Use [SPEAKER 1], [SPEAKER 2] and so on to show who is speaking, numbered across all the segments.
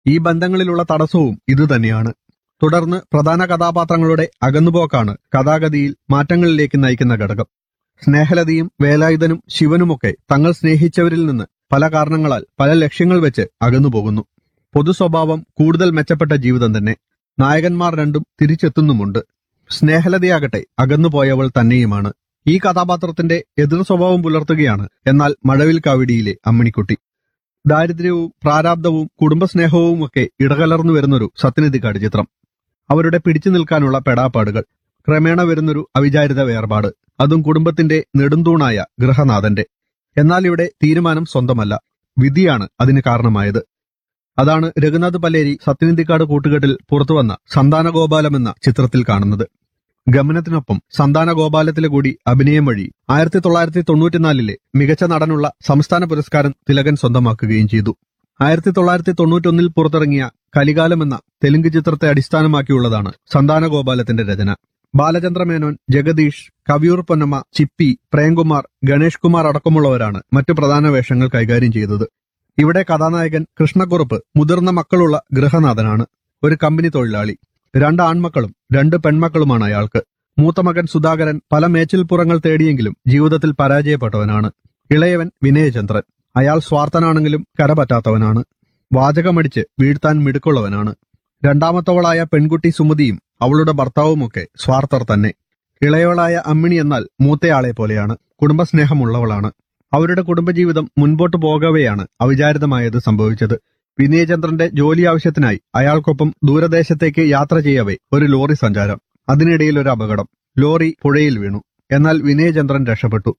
[SPEAKER 1] ഈ ബന്ധങ്ങളിലുള്ള തടസ്സവും ഇതുതന്നെയാണ് തുടർന്ന് പ്രധാന കഥാപാത്രങ്ങളുടെ അകന്നുപോക്കാണ് കഥാഗതിയിൽ മാറ്റങ്ങളിലേക്ക് നയിക്കുന്ന ഘടകം സ്നേഹലതയും വേലായുധനും ശിവനുമൊക്കെ തങ്ങൾ സ്നേഹിച്ചവരിൽ നിന്ന് പല കാരണങ്ങളാൽ പല ലക്ഷ്യങ്ങൾ വെച്ച് അകന്നുപോകുന്നു പൊതു സ്വഭാവം കൂടുതൽ മെച്ചപ്പെട്ട ജീവിതം തന്നെ നായകന്മാർ രണ്ടും തിരിച്ചെത്തുന്നുമുണ്ട് സ്നേഹലതയാകട്ടെ അകന്നുപോയവൾ തന്നെയുമാണ് ഈ കഥാപാത്രത്തിന്റെ എതിർ സ്വഭാവം പുലർത്തുകയാണ് എന്നാൽ മഴവിൽ കാവിടിയിലെ അമ്മിണിക്കുട്ടി ദാരിദ്ര്യവും പ്രാരാബ്ദവും കുടുംബസ്നേഹവും ഒക്കെ ഇടകലർന്നു വരുന്നൊരു സത്യനിധിക്കാട് ചിത്രം അവരുടെ പിടിച്ചു നിൽക്കാനുള്ള പെടാപ്പാടുകൾ ക്രമേണ വരുന്നൊരു അവിചാരിത വേർപാട് അതും കുടുംബത്തിന്റെ നെടുന്തൂണായ ഗൃഹനാഥന്റെ എന്നാൽ ഇവിടെ തീരുമാനം സ്വന്തമല്ല വിധിയാണ് അതിന് കാരണമായത് അതാണ് രഘുനാഥ് പല്ലേരി സത്യനിധിക്കാട് കൂട്ടുകെട്ടിൽ പുറത്തുവന്ന സന്താനഗോപാലം എന്ന ചിത്രത്തിൽ കാണുന്നത് ഗമനത്തിനൊപ്പം സന്താനഗോപാലത്തിലെ കൂടി അഭിനയം വഴി ആയിരത്തി തൊള്ളായിരത്തി തൊണ്ണൂറ്റിനാലിലെ മികച്ച നടനുള്ള സംസ്ഥാന പുരസ്കാരം തിലകൻ സ്വന്തമാക്കുകയും ചെയ്തു ആയിരത്തി തൊള്ളായിരത്തി തൊണ്ണൂറ്റൊന്നിൽ പുറത്തിറങ്ങിയ കലികാലം എന്ന തെലുങ്ക് ചിത്രത്തെ അടിസ്ഥാനമാക്കിയുള്ളതാണ് സന്താനഗോപാലത്തിന്റെ രചന ബാലചന്ദ്ര മേനോൻ ജഗദീഷ് കവിയൂർ പൊന്നമ്മ ചിപ്പി പ്രേംകുമാർ ഗണേഷ് കുമാർ അടക്കമുള്ളവരാണ് മറ്റു പ്രധാന വേഷങ്ങൾ കൈകാര്യം ചെയ്തത് ഇവിടെ കഥാനായകൻ കൃഷ്ണക്കുറുപ്പ് മുതിർന്ന മക്കളുള്ള ഗൃഹനാഥനാണ് ഒരു കമ്പനി തൊഴിലാളി രണ്ട് ആൺമക്കളും രണ്ട് പെൺമക്കളുമാണ് അയാൾക്ക് മൂത്ത മകൻ സുധാകരൻ പല മേച്ചിൽപ്പുറങ്ങൾ തേടിയെങ്കിലും ജീവിതത്തിൽ പരാജയപ്പെട്ടവനാണ് ഇളയവൻ വിനയചന്ദ്രൻ അയാൾ സ്വാർത്ഥനാണെങ്കിലും കരപറ്റാത്തവനാണ് വാചകമടിച്ച് വീഴ്ത്താൻ മിടുക്കുള്ളവനാണ് രണ്ടാമത്തവളായ പെൺകുട്ടി സുമതിയും അവളുടെ ഭർത്താവുമൊക്കെ സ്വാർത്ഥർ തന്നെ ഇളയവളായ അമ്മിണി എന്നാൽ മൂത്തയാളെ പോലെയാണ് കുടുംബസ്നേഹമുള്ളവളാണ് അവരുടെ കുടുംബജീവിതം മുൻപോട്ട് പോകവെയാണ് അവിചാരിതമായത് സംഭവിച്ചത് വിനയചന്ദ്രന്റെ ജോലി ആവശ്യത്തിനായി അയാൾക്കൊപ്പം ദൂരദേശത്തേക്ക് യാത്ര ചെയ്യവേ ഒരു ലോറി സഞ്ചാരം അതിനിടയിൽ ഒരു അപകടം ലോറി പുഴയിൽ വീണു എന്നാൽ വിനയചന്ദ്രൻ രക്ഷപ്പെട്ടു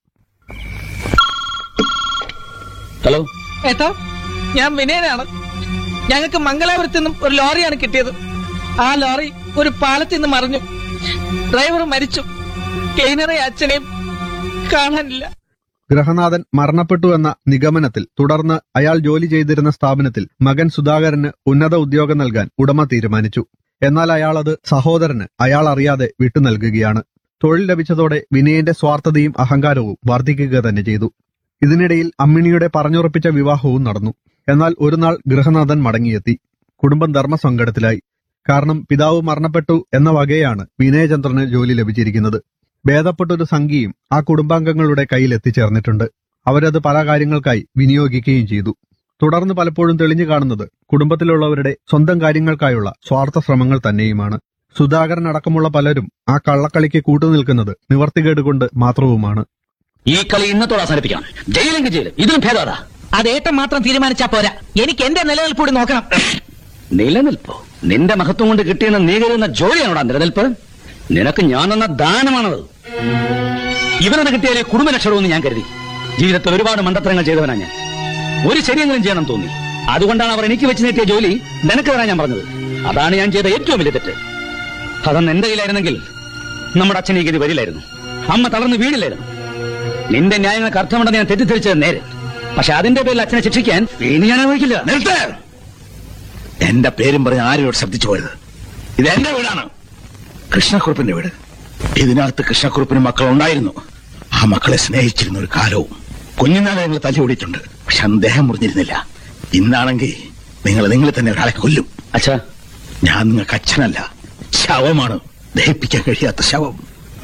[SPEAKER 2] ഹലോ
[SPEAKER 3] ഏട്ടാ ഞാൻ വിനയനാണ് ഞങ്ങൾക്ക് മംഗലാപുരത്ത് നിന്നും ഒരു ലോറിയാണ് കിട്ടിയത് ആ ലോറി ഒരു പാലത്തിൽ നിന്ന് മറിഞ്ഞു ഡ്രൈവർ മരിച്ചു ക്ലീനറെ അച്ഛനെയും കാണാനില്ല
[SPEAKER 1] ഗൃഹനാഥൻ മരണപ്പെട്ടു എന്ന നിഗമനത്തിൽ തുടർന്ന് അയാൾ ജോലി ചെയ്തിരുന്ന സ്ഥാപനത്തിൽ മകൻ സുധാകരന് ഉന്നത ഉദ്യോഗം നൽകാൻ ഉടമ തീരുമാനിച്ചു എന്നാൽ അയാൾ അത് സഹോദരന് അയാൾ അറിയാതെ വിട്ടു നൽകുകയാണ് തൊഴിൽ ലഭിച്ചതോടെ വിനയന്റെ സ്വാർത്ഥതയും അഹങ്കാരവും വർദ്ധിക്കുക തന്നെ ചെയ്തു ഇതിനിടയിൽ അമ്മിണിയുടെ പറഞ്ഞുറപ്പിച്ച വിവാഹവും നടന്നു എന്നാൽ ഒരു നാൾ ഗൃഹനാഥൻ മടങ്ങിയെത്തി കുടുംബം ധർമ്മസങ്കടത്തിലായി കാരണം പിതാവ് മരണപ്പെട്ടു എന്ന വകയാണ് വിനയചന്ദ്രന് ജോലി ലഭിച്ചിരിക്കുന്നത് ഭേദപ്പെട്ടൊരു സംഖ്യയും ആ കുടുംബാംഗങ്ങളുടെ കയ്യിൽ എത്തിച്ചേർന്നിട്ടുണ്ട് അവരത് പല കാര്യങ്ങൾക്കായി വിനിയോഗിക്കുകയും ചെയ്തു തുടർന്ന് പലപ്പോഴും തെളിഞ്ഞു കാണുന്നത് കുടുംബത്തിലുള്ളവരുടെ സ്വന്തം കാര്യങ്ങൾക്കായുള്ള സ്വാർത്ഥ ശ്രമങ്ങൾ തന്നെയുമാണ് സുധാകരൻ അടക്കമുള്ള പലരും ആ കള്ളക്കളിക്ക് കൂട്ടുനിൽക്കുന്നത് നിവർത്തികേട് കൊണ്ട് മാത്രവുമാണ്
[SPEAKER 2] ഈ കളി ഇന്നത്തോടെ അവസാനിപ്പിക്കണം ജയിലെങ്കിൽ ജയിൽ ഇതിലും ഭേദമാ
[SPEAKER 3] അത് ഏട്ടൻ മാത്രം തീരുമാനിച്ചാ പോരാ എനിക്ക് എന്റെ നിലനിൽപ്പ് കൂടി നോക്കണം
[SPEAKER 2] നിലനിൽപ്പോ നിന്റെ മഹത്വം കൊണ്ട് കിട്ടിയെന്ന് നീ കരുതുന്ന ജോലിയാണോടാ നിലനിൽപ്പ് നിനക്ക് ഞാൻ തന്ന ദാനമാണത് ഇവനെന്ന് കിട്ടിയാലേ കുടുംബ രക്ഷണമെന്ന് ഞാൻ കരുതി ജീവിതത്തിൽ ഒരുപാട് മണ്ടത്തരങ്ങൾ ചെയ്തവനാ ഞാൻ ഒരു ശരിയെങ്കിലും ചെയ്യണം തോന്നി അതുകൊണ്ടാണ് അവർ എനിക്ക് വെച്ച് നീട്ടിയ ജോലി നിനക്ക് തരാൻ ഞാൻ പറഞ്ഞത് അതാണ് ഞാൻ ചെയ്ത ഏറ്റവും വലിയ തെറ്റ് അതൊന്ന് എന്റെ കയ്യിലായിരുന്നെങ്കിൽ നമ്മുടെ അച്ഛൻ ഈ ഗതി വരില്ലായിരുന്നു അമ്മ തളർന്ന് വീടില്ലായിരുന്നു നിന്റെ ന്യായങ്ങൾക്ക് അർത്ഥമുണ്ടെന്ന് ഞാൻ തെറ്റിദ്ധരിച്ചത് നേരെ പക്ഷെ അതിന്റെ പേരിൽ അച്ഛനെ ശിക്ഷിക്കാൻ ഇനി ഞാൻ അനുഭവിക്കില്ല
[SPEAKER 4] നിർത്ത് എന്റെ പേരും പറഞ്ഞ് ആരോട് ശബ്ദിച്ചു പോയത് ഇത് എന്റെ വീടാണ് കൃഷ്ണക്കുറുപ്പിന്റെ വീട് ഇതിനകത്ത് കൃഷ്ണക്കുറുപ്പിന് മക്കൾ ഉണ്ടായിരുന്നു ആ മക്കളെ സ്നേഹിച്ചിരുന്ന ഒരു കാലവും കുഞ്ഞുനാളെ ഞങ്ങൾ തല്ലിയോടിയിട്ടുണ്ട് പക്ഷെ അന്ന് ദേഹം മുറിഞ്ഞിരുന്നില്ല ഇന്നാണെങ്കിൽ നിങ്ങൾ നിങ്ങളെ തന്നെ ഒരാളെ കൊല്ലും
[SPEAKER 2] അച്ഛാ
[SPEAKER 4] ഞാൻ നിങ്ങൾക്ക് അച്ഛനല്ല ശവമാണ് ദഹിപ്പിക്കാൻ കഴിയാത്ത ശവം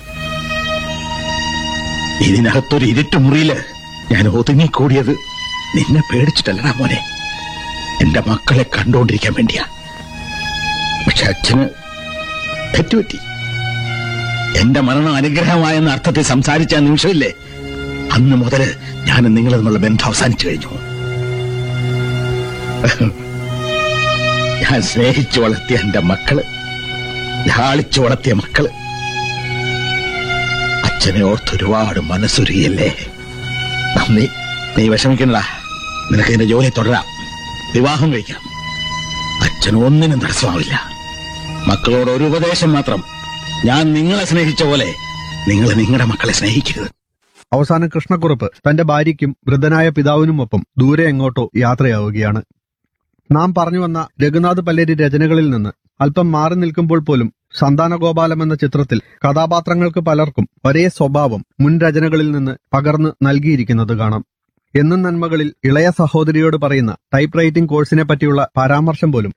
[SPEAKER 4] ഇതിനകത്തൊരു ഇരുട്ട് മുറിയില് ഞാൻ ഒതുങ്ങിക്കൂടിയത് നിന്നെ പേടിച്ചിട്ടല്ലടാ മോനെ എന്റെ മക്കളെ കണ്ടുകൊണ്ടിരിക്കാൻ വേണ്ടിയാ പക്ഷെ അച്ഛന് തെറ്റുപറ്റി എന്റെ മരണം അനുഗ്രഹമായെന്ന അർത്ഥത്തിൽ സംസാരിച്ച ആ നിമിഷമില്ലേ അന്ന് മുതല് ഞാൻ നിങ്ങൾ തമ്മിലുള്ള ബന്ധം അവസാനിച്ചു കഴിഞ്ഞു ഞാൻ സ്നേഹിച്ചു വളർത്തിയ എന്റെ മക്കള് ലാളിച്ചു വളർത്തിയ മക്കള് അച്ഛനെ ഓർത്ത് ഒരുപാട് മനസ്സുരുകിയല്ലേ നന്ദി നീ വിഷമിക്കണടാ നിനക്ക് നിന്റെ ജോലി തുടരാം വിവാഹം കഴിക്കാം അച്ഛൻ ഒന്നിനും തടസ്സമാവില്ല മക്കളോട് ഒരു ഉപദേശം മാത്രം ഞാൻ നിങ്ങളെ സ്നേഹിച്ച പോലെ നിങ്ങൾ നിങ്ങളുടെ മക്കളെ സ്നേഹിക്കരുത്
[SPEAKER 1] അവസാനം കൃഷ്ണക്കുറുപ്പ് തന്റെ ഭാര്യയ്ക്കും വൃദ്ധനായ പിതാവിനുമൊപ്പം ദൂരെ എങ്ങോട്ടോ യാത്രയാവുകയാണ് നാം പറഞ്ഞു വന്ന രഘുനാഥ് പല്ലേരി രചനകളിൽ നിന്ന് അല്പം മാറി നിൽക്കുമ്പോൾ പോലും സന്താനഗോപാലം എന്ന ചിത്രത്തിൽ കഥാപാത്രങ്ങൾക്ക് പലർക്കും ഒരേ സ്വഭാവം മുൻ രചനകളിൽ നിന്ന് പകർന്ന് നൽകിയിരിക്കുന്നത് കാണാം എന്നും നന്മകളിൽ ഇളയ സഹോദരിയോട് പറയുന്ന ടൈപ്പ് റൈറ്റിംഗ് കോഴ്സിനെ പറ്റിയുള്ള പരാമർശം പോലും